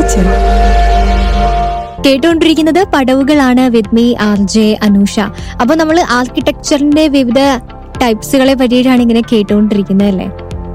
architecture കേട്ടുകൊണ്ടിരിക്കുന്നത് പടവുകളാണ് with me R J Anusha അപ്പൊ നമ്മൾ ആർക്കിടെക്ചറിന്റെ വിവിധ ടൈപ്സുകളെ പറ്റിയിട്ടാണ് ഇങ്ങനെ കേട്ടുകൊണ്ടിരിക്കുന്നത് അല്ലേ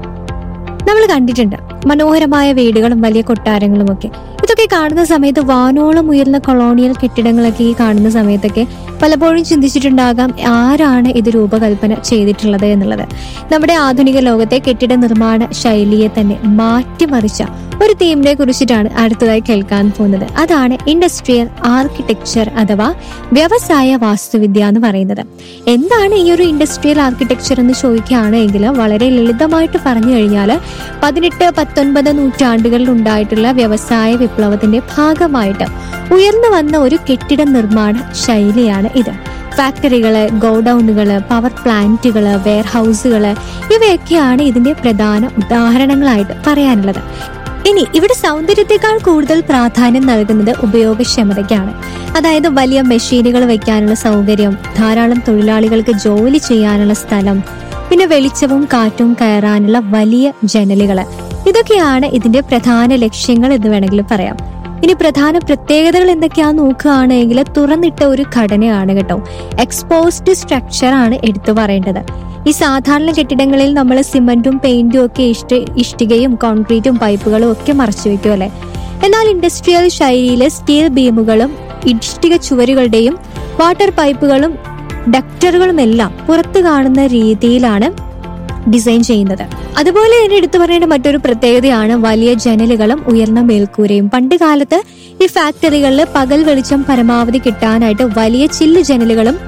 നമ്മൾ കണ്ടിട്ടുണ്ട് മനോഹരമായ വീടുകളും വലിയ കൊട്ടാരങ്ങളും ഒക്കെ ഇതൊക്കെ കാണുന്ന സമയത്ത് വാനോളം ഉയർന്ന കൊളോണിയൽ കെട്ടിടങ്ങളൊക്കെ ഈ കാണുന്ന സമയത്തൊക്കെ പലപ്പോഴും ചിന്തിച്ചിട്ടുണ്ടാകാം ആരാണ് ഇത് രൂപകൽപ്പന ചെയ്തിട്ടുള്ളത് എന്നുള്ളത് നമ്മുടെ ആധുനിക ലോകത്തെ കെട്ടിട നിർമ്മാണ ശൈലിയെ തന്നെ മാറ്റിമറിച്ച ഒരു തീമിനെ കുറിച്ചിട്ടാണ് അടുത്തതായി കേൾക്കാൻ പോകുന്നത് അതാണ് ഇൻഡസ്ട്രിയൽ ആർക്കിടെക്ചർ അഥവാ വ്യവസായ വാസ്തുവിദ്യ എന്ന് പറയുന്നത് എന്താണ് ഈ ഒരു ഇൻഡസ്ട്രിയൽ ആർക്കിടെക്ചർ എന്ന് ചോദിക്കുകയാണെങ്കിൽ വളരെ ലളിതമായിട്ട് പറഞ്ഞു കഴിഞ്ഞാൽ പതിനെട്ട് പത്തൊൻപത് നൂറ്റാണ്ടുകളിൽ ഉണ്ടായിട്ടുള്ള വ്യവസായ വിപ്ലവത്തിന്റെ ഭാഗമായിട്ട് ഉയർന്നു വന്ന ഒരു കെട്ടിട നിർമ്മാണ ശൈലിയാണ് ഇത് ഫാക്ടറികള് ഗോഡൌണുകള് പവർ പ്ലാന്റുകള് വെയർഹൌസുകള് ഇവയൊക്കെയാണ് ഇതിന്റെ പ്രധാന ഉദാഹരണങ്ങളായിട്ട് പറയാനുള്ളത് ഇനി ഇവിടെ സൗന്ദര്യത്തെക്കാൾ കൂടുതൽ പ്രാധാന്യം നൽകുന്നത് ഉപയോഗക്ഷമതയ്ക്കാണ് അതായത് വലിയ മെഷീനുകൾ വെക്കാനുള്ള സൗകര്യം ധാരാളം തൊഴിലാളികൾക്ക് ജോലി ചെയ്യാനുള്ള സ്ഥലം പിന്നെ വെളിച്ചവും കാറ്റും കയറാനുള്ള വലിയ ജനലുകൾ ഇതൊക്കെയാണ് ഇതിന്റെ പ്രധാന ലക്ഷ്യങ്ങൾ എന്ന് വേണമെങ്കിൽ പറയാം ഇനി പ്രധാന പ്രത്യേകതകൾ എന്തൊക്കെയാന്ന് നോക്കുകയാണെങ്കിൽ തുറന്നിട്ട ഒരു ഘടനയാണ് കേട്ടോ എക്സ്പോസ്ഡ് സ്ട്രക്ചർ ആണ് എടുത്തു പറയേണ്ടത് ഈ സാധാരണ കെട്ടിടങ്ങളിൽ നമ്മൾ സിമന്റും പെയിന്റും ഒക്കെ ഇഷ്ട ഇഷ്ടികയും കോൺക്രീറ്റും പൈപ്പുകളും ഒക്കെ മറച്ചു വെക്കും അല്ലെ എന്നാൽ ഇൻഡസ്ട്രിയൽ ശൈലിയിലെ സ്റ്റീൽ ബീമുകളും ഇഷ്ടിക ചുവരുകളുടെയും വാട്ടർ പൈപ്പുകളും ഡക്ടറുകളും എല്ലാം പുറത്തു കാണുന്ന രീതിയിലാണ് ഡിസൈൻ ചെയ്യുന്നത് അതുപോലെ തന്നെ എടുത്തു പറയേണ്ട മറ്റൊരു പ്രത്യേകതയാണ് വലിയ ജനലുകളും ഉയർന്ന മേൽക്കൂരയും പണ്ട് കാലത്ത് ഈ ഫാക്ടറികളിൽ പകൽ വെളിച്ചം പരമാവധി കിട്ടാനായിട്ട് വലിയ ചില്ല് ജനലുകളും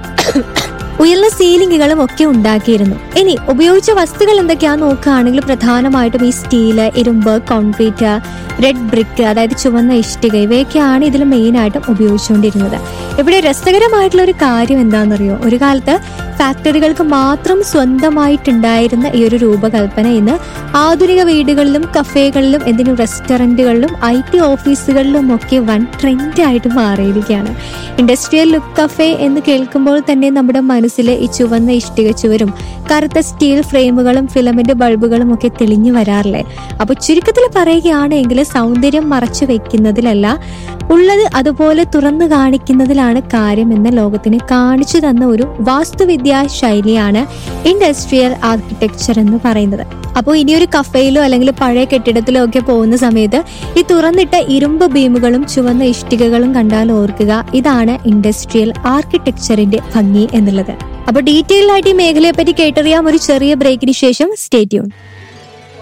ഉയർന്ന സീലിംഗുകളും ഒക്കെ ഉണ്ടാക്കിയിരുന്നു ഇനി ഉപയോഗിച്ച വസ്തുക്കൾ എന്തൊക്കെയാന്ന് നോക്കുകയാണെങ്കിൽ പ്രധാനമായിട്ടും ഈ സ്റ്റീല് ഇരുമ്പ് കോൺക്രീറ്റ് റെഡ് ബ്രിക്ക് അതായത് ചുവന്ന ഇഷ്ടിക ഇവയൊക്കെയാണ് ഇതിൽ മെയിനായിട്ടും ഉപയോഗിച്ചുകൊണ്ടിരുന്നത് ഇവിടെ രസകരമായിട്ടുള്ള ഒരു കാര്യം എന്താണെന്നറിയോ ഒരു കാലത്ത് ഫാക്ടറികൾക്ക് മാത്രം സ്വന്തമായിട്ടുണ്ടായിരുന്ന ഈ ഒരു രൂപകൽപ്പന ഇന്ന് ആധുനിക വീടുകളിലും കഫേകളിലും എന്തിനും റെസ്റ്റോറൻറ്റുകളിലും ഐ ടി ഓഫീസുകളിലും ഒക്കെ വൻ ട്രെൻഡായിട്ട് മാറിയിരിക്കുകയാണ് ഇൻഡസ്ട്രിയൽ ലുക്ക് കഫേ എന്ന് കേൾക്കുമ്പോൾ തന്നെ നമ്മുടെ മനസ്സിൽ ഈ ചുവന്ന ഇഷ്ടിക ചുവരും കറുത്ത സ്റ്റീൽ ഫ്രെയിമുകളും ഫിലമെന്റ് ബൾബുകളും ഒക്കെ തെളിഞ്ഞു വരാറില്ലേ അപ്പൊ ചുരുക്കത്തിൽ പറയുകയാണെങ്കിൽ സൗന്ദര്യം മറച്ചു വെക്കുന്നതിലല്ല ഉള്ളത് അതുപോലെ തുറന്നു കാണിക്കുന്നതിലാണ് കാര്യം എന്ന ലോകത്തിന് കാണിച്ചു തന്ന ഒരു വാസ്തുവിദ്യാ ശൈലിയാണ് ഇൻഡസ്ട്രിയൽ ആർക്കിടെക്ചർ എന്ന് പറയുന്നത് അപ്പോൾ ഇനിയൊരു കഫയിലോ അല്ലെങ്കിൽ പഴയ കെട്ടിടത്തിലോ ഒക്കെ പോകുന്ന സമയത്ത് ഈ തുറന്നിട്ട ഇരുമ്പ് ബീമുകളും ചുവന്ന ഇഷ്ടികകളും കണ്ടാൽ ഓർക്കുക ഇതാണ് ഇൻഡസ്ട്രിയൽ ആർക്കിടെക്ചറിന്റെ ഭംഗി എന്നുള്ളത് അപ്പോൾ ഡീറ്റെയിൽ ആയിട്ട് ഈ മേഖലയെ പറ്റി കേട്ടറിയാം ഒരു ചെറിയ ബ്രേക്കിന് ശേഷം സ്റ്റേറ്റ്യൂൺ